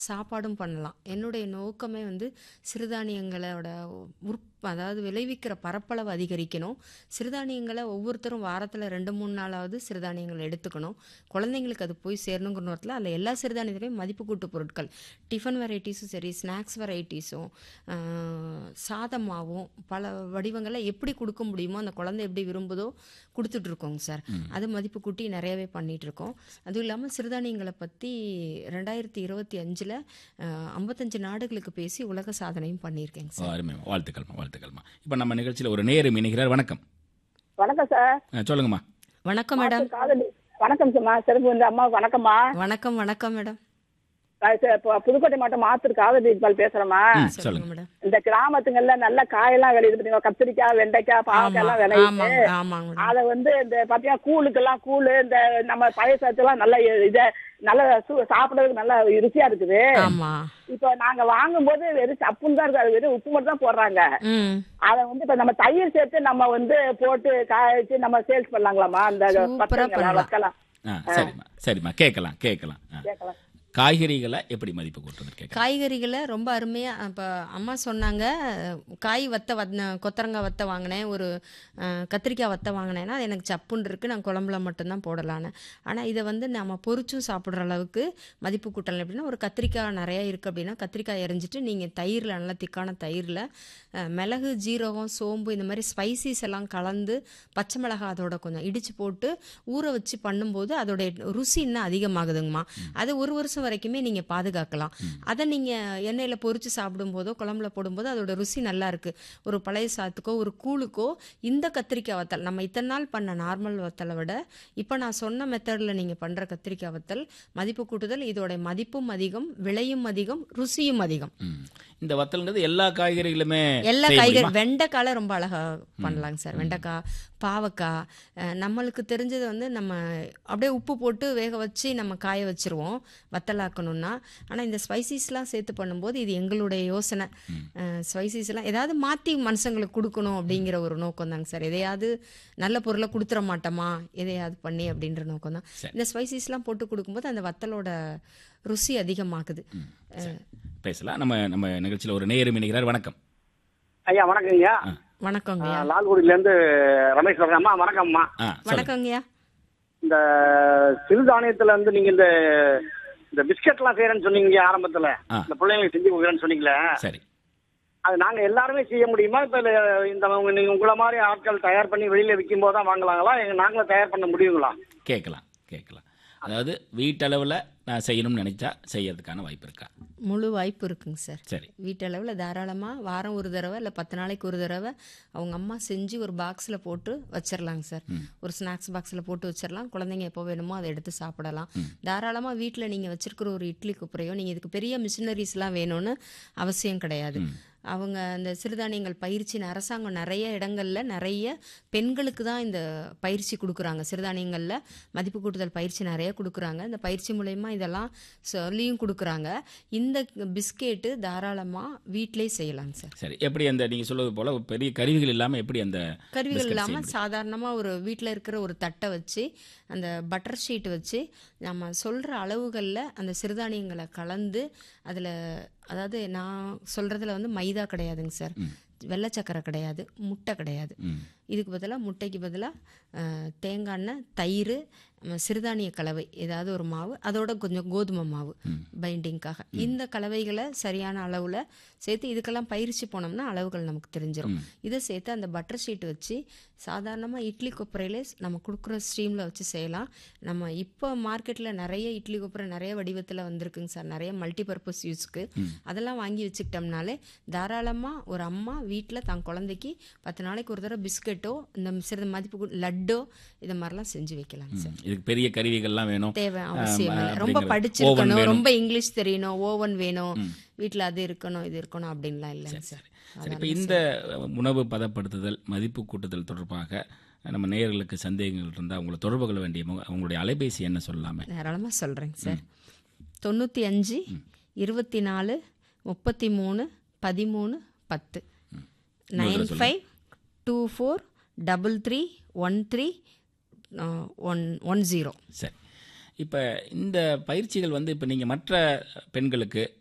சாப்பாடும் பண்ணலாம் என்னுடைய நோக்கமே வந்து சிறுதானியங்களோட உற் அதாவது விளைவிக்கிற பரப்பளவு அதிகரிக்கணும் சிறுதானியங்களை ஒவ்வொருத்தரும் வாரத்தில் ரெண்டு மூணு நாளாவது சிறுதானியங்கள் எடுத்துக்கணும் குழந்தைங்களுக்கு அது போய் சேரணுங்கிற நேரத்தில் அதில் எல்லா சிறுதானியத்திலையும் மதிப்பு கூட்டு பொருட்கள் டிஃபன் வெரைட்டிஸும் சரி ஸ்நாக்ஸ் வெரைட்டிஸும் சாதமாகவும் பல வடிவங்களை எப்படி கொடுக்க முடியுமோ அந்த குழந்தை எப்படி விரும்புதோ கொடுத்துட்ருக்கோங்க சார் அது மதிப்பு கூட்டி நிறையவே பண்ணிகிட்ருக்கோம் அதுவும் இல்லாமல் சிறுதானியங்களை பற்றி ரெண்டாயிரத்தி இருபத்தி அஞ்சில் ஐம்பத்தஞ்சு நாடுகளுக்கு பேசி உலக சாதனையும் பண்ணியிருக்கேங்க ஓ, சார் அருமைம்மா வாழ்த்துக்கள்மா வாழ்த்துக்கள்மா இப்போ நம்ம நிகழ்ச்சியில் ஒரு நேரம் இணைகிறார் வணக்கம் வணக்கம் சார் ஆ, சொல்லுங்கம்மா வணக்கம் மேடம் காதலி வணக்கம் சும்மா சிறப்பு வந்து அம்மா வணக்கம்மா வணக்கம் வணக்கம் மேடம் நான் ச- இப்போ புதுக்கோட்டை மாவட்டம் மாத்தூர் காதலி இக்பால் பேசுறேம்மா ம், சொல்லுங்க சொல்லுங்க மேடம் இந்த கிராமத்துங்கள்ல நல்ல காயெல்லாம் விளையுது பாத்தீங்களா கத்திரிக்காய் வெண்டைக்காய் பாவக்காய் எல்லாம் விளையுது ஆமாங்க ஆமாங்க மேடம் அத வந்து இந்த பாத்தீங்கன்னா கூழுக்கெல்லாம் கூழு இந்த நம்ம பழைய சாத்தெல்லாம் நல்ல இத நல்ல சு- சாப்பிடறதுக்கு நல்ல ருசியா இருக்குது ஆமா இப்போ நாங்க வாங்கும்போது வெறும் சப்புன்னு தான் இருக்கு அது வெறும் உப்பு மட்டும் தான் போடுறாங்க ம் அத வந்து இப்ப நம்ம தயிர் சேர்த்து நம்ம வந்து போட்டு காய வச்சு நம்ம சேல்ஸ் பண்ணலாங்களாமா அந்த சூப்பரா பத்தங்களா பண்ணலாம். வக்கலாம் ஆ சரிம்மா சரிம்மா கேட்கலாம் கேட்கலாம் ஆ. கேட்கலாம் காய்கறிகளை எப்படி மதிப்பு கூட்டுறது கேட்கலாம் காய்கறிகளை ரொம்ப அருமையாக இப்போ அம்மா சொன்னாங்க காய் வத்த வத் கொத்தரங்காய் வத்த வாங்கினேன் ஒரு அஹ், கத்திரிக்காய் வத்த வாங்கினேன்னா அது எனக்கு சப்புன்னு இருக்குது நான் குழம்புல மட்டும்தான் போடலான்னு ஆனால் இதை வந்து நம்ம பொரிச்சும் சாப்பிட்ற அளவுக்கு மதிப்பு கூட்டலாம் எப்படின்னா ஒரு கத்திரிக்காய் நிறையா இருக்குது அப்படின்னா கத்திரிக்காய் எரிஞ்சிட்டு நீங்கள் தயிரில் நல்லா திக்கான தயிரில் மிளகு ஜீரகம் சோம்பு இந்த மாதிரி ஸ்பைசிஸ் எல்லாம் கலந்து பச்சை மிளகாய் அதோட கொஞ்சம் இடித்து போட்டு ஊற வச்சு பண்ணும்போது அதோட ருசி இன்னும் அதிகமாகுதுங்கம்மா அது ஒரு வருஷம் வரைக்குமே நீங்கள் பாதுகாக்கலாம் அதை நீங்கள் எண்ணெயில் பொரிச்சு சாப்பிடும்போதோ குழம்புல போடும்போது அதோட ருசி நல்லா இருக்கு ஒரு பழைய சாத்துக்கோ ஒரு கூழுக்கோ இந்த கத்திரிக்காய் வத்தல் நம்ம இத்தனை நாள் பண்ண நார்மல் வத்தலை விட இப்போ நான் சொன்ன மெத்தடில் நீங்கள் பண்ணுற கத்திரிக்காய் வத்தல் மதிப்பு கூட்டுதல் இதோட மதிப்பும் அதிகம் விலையும் அதிகம் ருசியும் அதிகம் ம். இந்த வத்தல்ங்கிறது எல்லா காய்கறிகளுமே எல்லா செய்ய காய்கறி முடியுமா? வெண்டைக்கால ரொம்ப அழகா பண்ணலாங்க சார் வெண்டைக்காய் பாவக்காய் அஹ், நம்மளுக்கு தெரிஞ்சது வந்து நம்ம அப்படியே உப்பு போட்டு வேக வச்சு நம்ம காய வச்சிருவோம் வத்தலாக்கணும்னா ஆனால் இந்த ஸ்பைசிஸ்லாம் சேர்த்து பண்ணும்போது இது எங்களுடைய யோசனை ஸ்பைசிஸ்லாம் ஏதாவது மாற்றி மனுஷங்களுக்கு கொடுக்கணும் அப்படிங்கிற ஒரு நோக்கம் தாங்க சார் எதையாவது நல்ல பொருளை கொடுத்துட மாட்டோமா எதையாவது பண்ணி அப்படின்ற நோக்கம் தான் சரி. இந்த ஸ்பைசிஸ்லாம் போட்டு கொடுக்கும்போது அந்த வத்தலோட ருசி அதிகமாகுது சரி. பேசலாம் நம்ம நம்ம நிகழ்ச்சியில் ஒரு நேரம் இணைகிறார் வணக்கம் ஐயா வணக்கங்கய்யா வணக்கங்கய்யா ஆ, லால்குடியில இருந்து ரமேஷ் சொல்றேன் அம்மா வணக்கம்மா ஆ சொல்லுங்க வணக்கங்கய்யா இந்த சிறுதானியத்துல வந்து நீங்க இந்த இந்த பிஸ்கட் எல்லாம் செய்யறேன்னு சொன்னீங்க ஆரம்பத்துல ஆ. இந்த பிள்ளைங்களுக்கு செஞ்சு கொடுக்குறேன்னு சொன்னீங்களே சரி அது நாங்க எல்லாருமே செய்ய முடியுமா இப்ப இல்ல இந்த உங்க- நீங்க உங்களை மாதிரி ஆட்கள் தயார் பண்ணி வெளியில விற்கும் போது தான் வாங்கலாங்களா எங்க நாங்களும் தயார் பண்ண முடியுங்களா கேட்கலாம் கேட்கலாம் அதாவது வீட்டளவில் நான் செய்யணும்னு நினைச்சா செய்யறதுக்கான வாய்ப்பு இருக்கா முழு வாய்ப்பு இருக்குங்க சார் சரி வீட்டளவில் தாராளமாக வாரம் ஒரு தடவை இல்லை பத்து நாளைக்கு ஒரு தடவை அவங்க அம்மா செஞ்சு ஒரு பாக்ஸில் போட்டு வச்சிடலாங்க சார் ஒரு ஸ்நாக்ஸ் பாக்ஸில் போட்டு வச்சிடலாம் குழந்தைங்க எப்போ வேணுமோ அதை எடுத்து சாப்பிடலாம் தாராளமாக வீட்டில் நீங்கள் வச்சிருக்கிற ஒரு இட்லி குப்பரையோ நீங்கள் இதுக்கு பெரிய மிஷினரிஸ்லாம் வேணும்னு அவசியம் கிடையாது அவங்க அந்த சிறுதானியங்கள் பயிற்சின்னு அரசாங்கம் நிறைய இடங்கள்ல நிறைய பெண்களுக்கு தான் இந்த பயிற்சி கொடுக்குறாங்க சிறுதானியங்களில் மதிப்பு கூட்டுதல் பயிற்சி நிறைய கொடுக்குறாங்க இந்த பயிற்சி மூலயமா இதெல்லாம் சொல்லியும் கொடுக்குறாங்க இந்த பிஸ்கெட்டு தாராளமாக வீட்டிலே செய்யலாங்க சார் சரி எப்படி அந்த நீங்கள் சொல்வது போல பெரிய கருவிகள் இல்லாமல் எப்படி அந்த கருவிகள் biscuit செய்ய இல்லாமல் முடியும்? சாதாரணமாக ஒரு வீட்டில் இருக்கிற ஒரு தட்டை வச்சு அந்த பட்டர் ஷீட் வச்சு நம்ம சொல்கிற அளவுகளில் அந்த சிறுதானியங்களை கலந்து அதில் அதாவது நான் சொல்கிறதுல வந்து மைதா கிடையாதுங்க சார் வெள்ளை சக்கரை கிடையாது முட்டை கிடையாது ம் இதுக்கு பதிலாக முட்டைக்கு பதிலாக தேங்காய் எண்ணெய் தயிர் ம, சிறுதானிய கலவை ஏதாவது ஒரு மாவு அதோட கொஞ்சம் கோதுமை மாவு பைண்டிங்காக இந்த கலவைகளை சரியான அளவில் சேர்த்து இதுக்கெல்லாம் பயிற்சி போனோம்னா அளவுகள் நமக்கு தெரிஞ்சிடும் இதை சேர்த்து அந்த பட்டர் ஷீட் வச்சு சாதாரணமாக இட்லி கொப்பரையிலே நம்ம கொடுக்குற ஸ்ட்ரீமில் வச்சு செய்யலாம் நம்ம இப்போ மார்க்கெட்டில் நிறைய இட்லி கொப்பரை நிறைய வடிவத்தில் வந்திருக்குங்க சார் நிறைய மல்டிபர்பஸ் யூஸ்க்கு அதெல்லாம் வாங்கி வச்சுக்கிட்டோம்னாலே தாராளமாக ஒரு அம்மா வீட்டில் தான் குழந்தைக்கு பத்து நாளைக்கு ஒரு தடவை பிஸ்கட்டோ இந்த சிறிது மதிப்பு கூ- லட்டோ இது மாதிரிலாம் செஞ்சு வைக்கலாங்க சார் இதுக்கு பெரிய கருவிகள்லாம் வேணும் தேவை அவசியம் இல்லை ஆ, ரொம்ப அப்படிங்கிற- oven படிச்சிருக்கணும் வேணும். ரொம்ப இங்கிலீஷ் தெரியணும் ஓவன் வேணும் வீட்டில் அது இருக்கணும் இது இருக்கணும் அப்படின்லாம் இல்லைங்க சார் சரி இப்போ இந்த உணவு பதப்படுத்துதல் மதிப்பு கூட்டுதல் தொடர்பாக நம்ம நேயர்களுக்கு சந்தேகங்கள் இருந்தால் அவங்களை தொடர்பு கொள்ள வேண்டிய முக- அவங்களுடைய அலைபேசி என்ன சொல்லலாமே தாராளமாக சொல்கிறேங்க சார் தொண்ணூற்றி அஞ்சு இருபத்தி நாலு முப்பத்தி மூணு பதிமூணு பத்து nine five two four double three one three one one zero சரி இப்போ இந்த பயிற்சிகள் வந்து இப்போ நீங்கள் மற்ற பெண்களுக்கு